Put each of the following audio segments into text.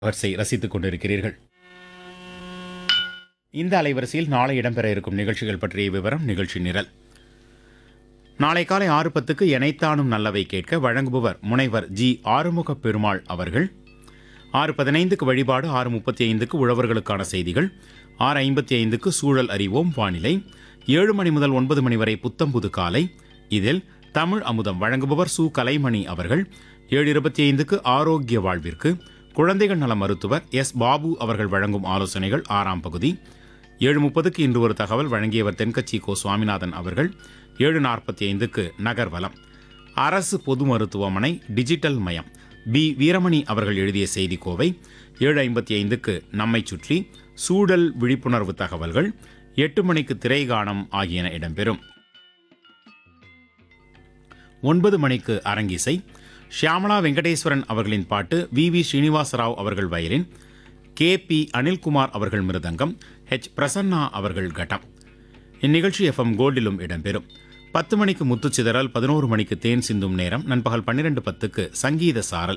வரிசை ரசித்துக் கொண்டிருக்கிறீர்கள் இந்த அலைவரிசையில் நாளை இடம்பெற இருக்கும் நிகழ்ச்சிகள் பற்றிய விவரம் நிகழ்ச்சி நிரல் நாளை காலை ஆறு பத்துக்கு எனைத்தானும் நல்லவை கேட்க வழங்குபவர் முனைவர் ஜி ஆறுமுக பெருமாள் அவர்கள் ஆறு பதினைந்துக்கு வழிபாடு ஆறு முப்பத்தி ஐந்துக்கு உழவர்களுக்கான செய்திகள் ஆறு ஐம்பத்தி ஐந்துக்கு சூழல் அறிவோம் வானிலை ஏழு மணி முதல் ஒன்பது மணி வரை புத்தம்புது காலை இதில் தமிழ் அமுதம் வழங்குபவர் சு கலைமணி அவர்கள் ஏழு இருபத்தி ஐந்துக்கு ஆரோக்கிய வாழ்விற்கு குழந்தைகள் நல மருத்துவர் எஸ் பாபு அவர்கள் வழங்கும் ஆலோசனைகள் ஆறாம் பகுதி ஏழு முப்பதுக்கு இன்று ஒரு தகவல் வழங்கியவர் தென்கட்சி கோ சுவாமிநாதன் அவர்கள் ஏழு நாற்பத்தி ஐந்துக்கு நகர்வலம் அரசு பொது மருத்துவமனை டிஜிட்டல் மயம் பி வீரமணி அவர்கள் எழுதிய செய்தி கோவை ஏழு ஐம்பத்தி ஐந்துக்கு நம்மை சுற்றி சூழல் விழிப்புணர்வு தகவல்கள் எட்டு மணிக்கு திரைகாணம் ஆகியன இடம்பெறும் ஒன்பது மணிக்கு அரங்கிசை ஷியாமளா வெங்கடேஸ்வரன் அவர்களின் பாட்டு வி வி ஸ்ரீனிவாசராவ் அவர்கள் வயலின் கே பி அனில்குமார் அவர்கள் மிருதங்கம் ஹெச் பிரசன்னா அவர்கள் கட்டம் இந்நிகழ்ச்சி எஃப்எம் கோல்டிலும் இடம்பெறும் பத்து மணிக்கு முத்துச்சிதறல் பதினோரு மணிக்கு தேன் சிந்தும் நேரம் நண்பகல் பன்னிரண்டு பத்துக்கு சங்கீத சாரல்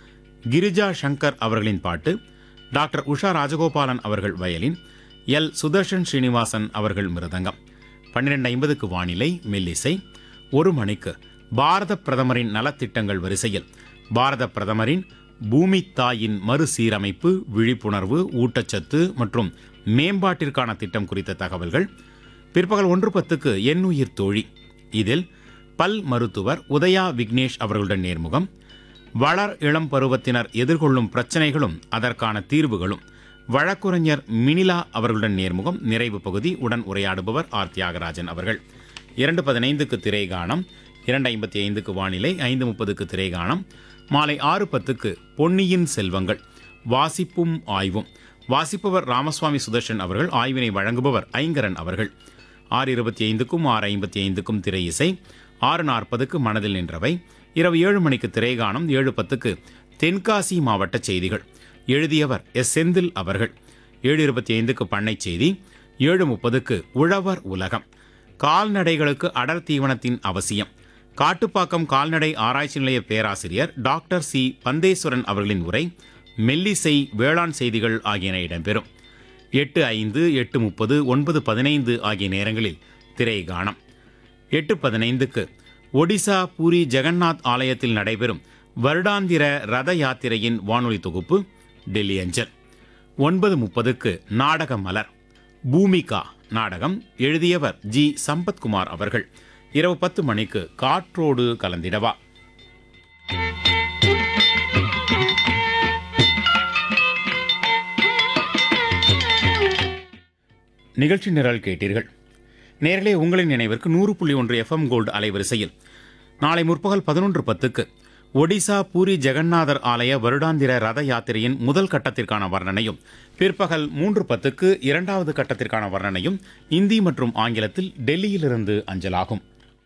கிரிஜா சங்கர் அவர்களின் பாட்டு டாக்டர் உஷா ராஜகோபாலன் அவர்கள் வயலின் எல் சுதர்ஷன் ஸ்ரீனிவாசன் அவர்கள் மிருதங்கம் பன்னிரெண்டு ஐம்பதுக்கு வானிலை மெல்லிசை ஒரு மணிக்கு பாரத பிரதமரின் நலத்திட்டங்கள் வரிசையில் பாரத பிரதமரின் பூமி தாயின் மறுசீரமைப்பு விழிப்புணர்வு ஊட்டச்சத்து மற்றும் மேம்பாட்டிற்கான திட்டம் குறித்த தகவல்கள் பிற்பகல் ஒன்று பத்துக்கு எண்ணுயிர் தோழி இதில் பல் மருத்துவர் உதயா விக்னேஷ் அவர்களுடன் நேர்முகம் வளர் இளம் பருவத்தினர் எதிர்கொள்ளும் பிரச்சனைகளும் அதற்கான தீர்வுகளும் வழக்குரைஞர் மினிலா அவர்களுடன் நேர்முகம் நிறைவு பகுதி உடன் உரையாடுபவர் ஆர் தியாகராஜன் அவர்கள் இரண்டு பதினைந்துக்கு திரைகாணம் இரண்டு ஐம்பத்தி ஐந்துக்கு வானிலை ஐந்து முப்பதுக்கு திரைகாணம் மாலை ஆறு பத்துக்கு பொன்னியின் செல்வங்கள் வாசிப்பும் ஆய்வும் வாசிப்பவர் ராமசுவாமி சுதர்ஷன் அவர்கள் ஆய்வினை வழங்குபவர் ஐங்கரன் அவர்கள் ஆறு இருபத்தி ஐந்துக்கும் ஆறு ஐம்பத்தி ஐந்துக்கும் திரை இசை ஆறு நாற்பதுக்கு மனதில் நின்றவை இரவு ஏழு மணிக்கு திரைகாணம் ஏழு பத்துக்கு தென்காசி மாவட்ட செய்திகள் எழுதியவர் எஸ் செந்தில் அவர்கள் ஏழு இருபத்தி ஐந்துக்கு பண்ணை செய்தி ஏழு முப்பதுக்கு உழவர் உலகம் கால்நடைகளுக்கு அடர் தீவனத்தின் அவசியம் காட்டுப்பாக்கம் கால்நடை ஆராய்ச்சி நிலைய பேராசிரியர் டாக்டர் சி பந்தேஸ்வரன் அவர்களின் உரை மெல்லிசை வேளாண் செய்திகள் ஆகியன இடம்பெறும் எட்டு ஐந்து எட்டு முப்பது ஒன்பது பதினைந்து ஆகிய நேரங்களில் திரை காணம் எட்டு பதினைந்துக்கு ஒடிசா பூரி ஜெகநாத் ஆலயத்தில் நடைபெறும் வருடாந்திர ரத யாத்திரையின் வானொலி தொகுப்பு டெல்லி அஞ்சல் ஒன்பது முப்பதுக்கு நாடக மலர் பூமிகா நாடகம் எழுதியவர் ஜி சம்பத்குமார் அவர்கள் இரவு பத்து மணிக்கு காற்றோடு கலந்திடவா நிகழ்ச்சி நிரல் கேட்டீர்கள் நேர்களே உங்களின் நினைவிற்கு நூறு புள்ளி ஒன்று எஃப்எம் கோல்டு அலைவரிசையில் நாளை முற்பகல் பதினொன்று பத்துக்கு ஒடிசா பூரி ஜெகநாதர் ஆலய வருடாந்திர ரத யாத்திரையின் முதல் கட்டத்திற்கான வர்ணனையும் பிற்பகல் மூன்று பத்துக்கு இரண்டாவது கட்டத்திற்கான வர்ணனையும் இந்தி மற்றும் ஆங்கிலத்தில் டெல்லியிலிருந்து அஞ்சலாகும்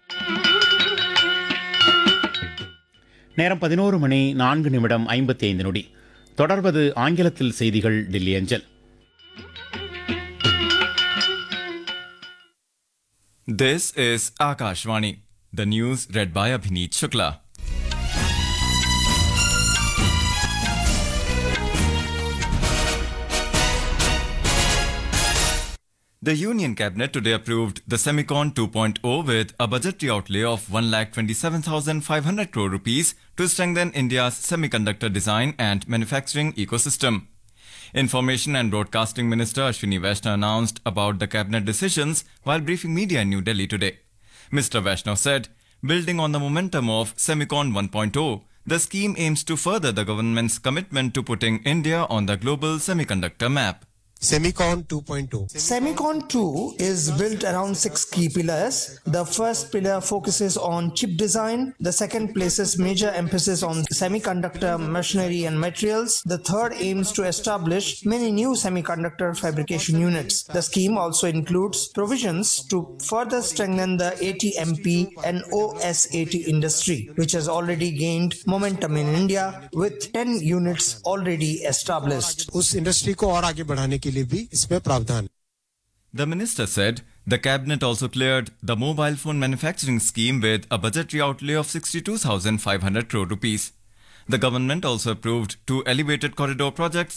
நேரம் பதினோரு மணி நான்கு நிமிடம் ஐம்பத்தி ஐந்து நொடி தொடர்வது ஆங்கிலத்தில் செய்திகள் டெல்லி அஞ்சல் This is Akashvani. The news read by Abhineet Shukla. The Union Cabinet today approved the Semicon 2.0 with a budgetary outlay of 1,27,500 crore rupees to strengthen India's semiconductor design and manufacturing ecosystem. Information and Broadcasting Minister Ashwini Vaishnaw announced about the cabinet decisions while briefing media in New Delhi today. Mr. Vaishnaw said, building on the momentum of Semicon 1.0, the scheme aims to further the government's commitment to putting India on the global semiconductor map. Semicon 2.0. Semicon 2 is built around six key pillars. The first pillar focuses on chip design. The second places major emphasis on semiconductor machinery and materials. The third aims to establish many new semiconductor fabrication units. The scheme also includes provisions to further strengthen the ATMP and OSAT industry, which has already gained momentum in India with 10 units already established. उस industry को और आगे बढ़ाने के लिए भी इसमें प्रावधान है The minister said the cabinet also cleared the mobile phone manufacturing scheme with a budgetary outlay of 62,500 crore rupees. The government also approved two elevated corridor projects